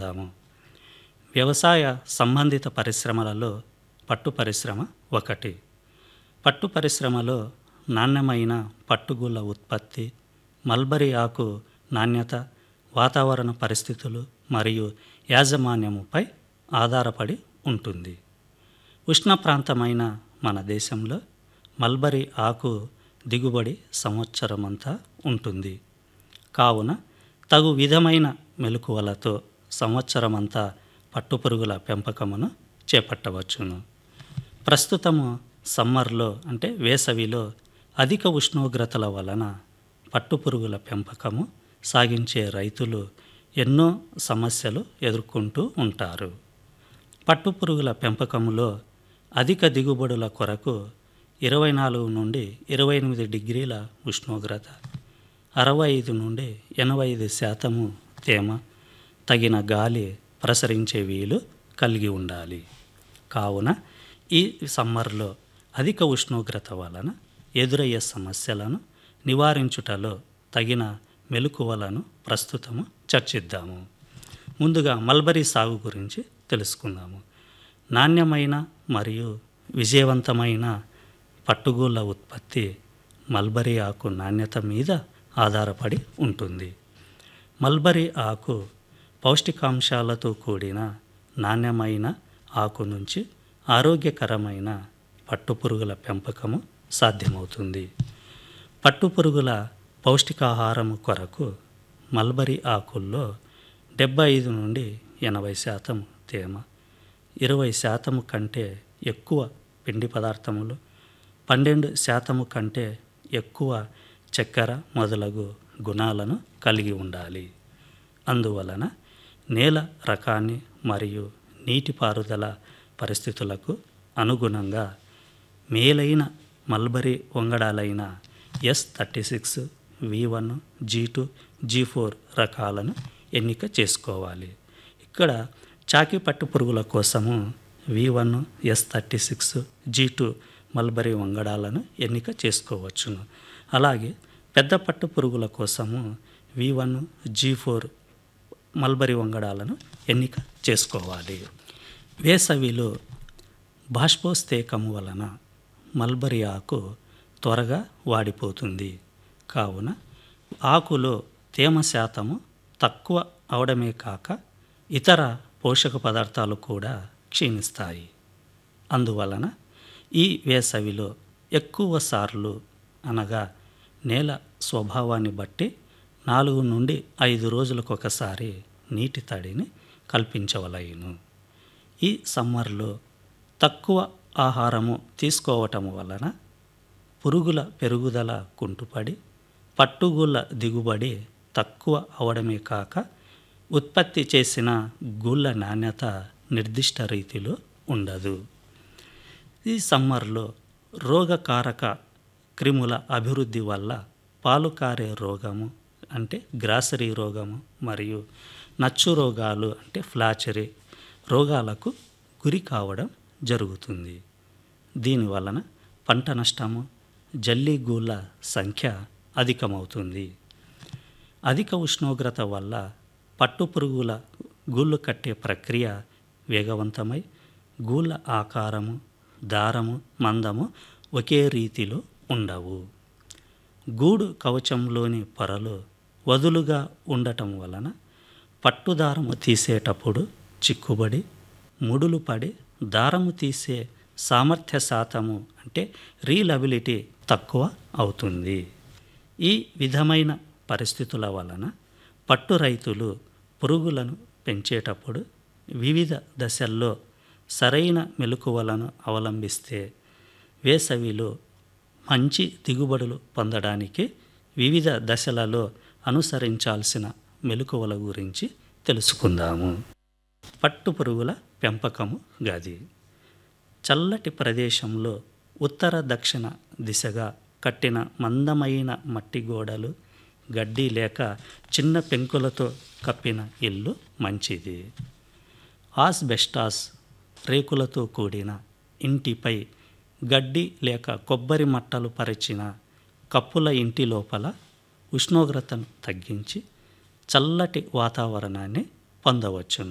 తెలుసుకుందాము వ్యవసాయ సంబంధిత పరిశ్రమలలో పట్టు పరిశ్రమ ఒకటి పట్టు పరిశ్రమలో నాణ్యమైన పట్టుగూళ్ళ ఉత్పత్తి మల్బరీ ఆకు నాణ్యత వాతావరణ పరిస్థితులు మరియు యాజమాన్యముపై ఆధారపడి ఉంటుంది ఉష్ణ ప్రాంతమైన మన దేశంలో మల్బరీ ఆకు దిగుబడి సంవత్సరమంతా ఉంటుంది కావున తగు విధమైన మెలకువలతో సంవత్సరమంతా పట్టుపురుగుల పెంపకమును చేపట్టవచ్చును ప్రస్తుతము సమ్మర్లో అంటే వేసవిలో అధిక ఉష్ణోగ్రతల వలన పట్టుపురుగుల పెంపకము సాగించే రైతులు ఎన్నో సమస్యలు ఎదుర్కొంటూ ఉంటారు పట్టుపురుగుల పెంపకములో అధిక దిగుబడుల కొరకు ఇరవై నాలుగు నుండి ఇరవై ఎనిమిది డిగ్రీల ఉష్ణోగ్రత అరవై ఐదు నుండి ఎనభై ఐదు శాతము తేమ తగిన గాలి ప్రసరించే వీలు కలిగి ఉండాలి కావున ఈ సమ్మర్లో అధిక ఉష్ణోగ్రత వలన ఎదురయ్యే సమస్యలను నివారించుటలో తగిన మెలకువలను ప్రస్తుతము చర్చిద్దాము ముందుగా మల్బరీ సాగు గురించి తెలుసుకుందాము నాణ్యమైన మరియు విజయవంతమైన పట్టుగూళ్ళ ఉత్పత్తి మల్బరీ ఆకు నాణ్యత మీద ఆధారపడి ఉంటుంది మల్బరీ ఆకు పౌష్టికాంశాలతో కూడిన నాణ్యమైన ఆకు నుంచి ఆరోగ్యకరమైన పట్టుపురుగుల పెంపకము సాధ్యమవుతుంది పట్టుపురుగుల పౌష్టికాహారము కొరకు మల్బరీ ఆకుల్లో డెబ్బై ఐదు నుండి ఎనభై శాతం తేమ ఇరవై శాతము కంటే ఎక్కువ పిండి పదార్థములు పన్నెండు శాతము కంటే ఎక్కువ చక్కెర మొదలగు గుణాలను కలిగి ఉండాలి అందువలన నేల రకాన్ని మరియు నీటిపారుదల పరిస్థితులకు అనుగుణంగా మేలైన మల్బరీ వంగడాలైన S thirty six V one G two G four రకాలను ఎన్నిక చేసుకోవాలి ఇక్కడ చాకి పట్టు పురుగుల కోసము V one S thirty six G two mulberry వంగడాలను ఎన్నిక చేసుకోవచ్చును అలాగే పెద్ద పట్టు పురుగుల కోసము V one G four mulberry వంగడాలను ఎన్నిక చేసుకోవాలి వేసవిలో బాష్పోస్తేకము వలన మల్బరీ ఆకు త్వరగా వాడిపోతుంది కావున ఆకులో తేమ శాతము తక్కువ అవడమే కాక ఇతర పోషక పదార్థాలు కూడా క్షీణిస్తాయి అందువలన ఈ వేసవిలో ఎక్కువ సార్లు అనగా నేల స్వభావాన్ని బట్టి నాలుగు నుండి ఐదు రోజులకు ఒకసారి నీటి తడిని కల్పించవలయును ఈ సమ్మర్లో తక్కువ ఆహారము తీసుకోవటం వలన పురుగుల పెరుగుదల కుంటుపడి పట్టుగూళ్ళ దిగుబడి తక్కువ అవడమే కాక ఉత్పత్తి చేసిన గూళ్ళ నాణ్యత నిర్దిష్ట రీతిలో ఉండదు ఈ సమ్మర్లో రోగకారక క్రిముల అభివృద్ధి వల్ల పాలు కారే రోగము అంటే గ్రాసరీ రోగము మరియు నచ్చు రోగాలు అంటే ఫ్లాచరీ రోగాలకు గురి కావడం జరుగుతుంది దీనివలన పంట నష్టము జల్లి గూళ్ళ సంఖ్య అధికమవుతుంది అధిక ఉష్ణోగ్రత వల్ల పట్టుపురుగుల గూళ్ళు కట్టే ప్రక్రియ వేగవంతమై గూళ్ళ ఆకారము దారము మందము ఒకే రీతిలో ఉండవు గూడు కవచంలోని పొరలు వదులుగా ఉండటం వలన పట్టుదారము తీసేటప్పుడు చిక్కుబడి ముడులు పడి దారము తీసే సామర్థ్య శాతము అంటే రీలబిలిటీ తక్కువ అవుతుంది ఈ విధమైన పరిస్థితుల వలన పట్టు రైతులు పురుగులను పెంచేటప్పుడు వివిధ దశల్లో సరైన మెలకువలను అవలంబిస్తే వేసవిలో మంచి దిగుబడులు పొందడానికి వివిధ దశలలో అనుసరించాల్సిన మెలకువల గురించి తెలుసుకుందాము పట్టు పురుగుల పెంపకము గది చల్లటి ప్రదేశంలో ఉత్తర దక్షిణ దిశగా కట్టిన మందమైన మట్టి గోడలు గడ్డి లేక చిన్న పెంకులతో కప్పిన ఇల్లు మంచిది ఆస్బెస్టాస్ రేకులతో కూడిన ఇంటిపై గడ్డి లేక కొబ్బరి మట్టలు పరిచిన కప్పుల ఇంటి లోపల ఉష్ణోగ్రతను తగ్గించి చల్లటి వాతావరణాన్ని పొందవచ్చును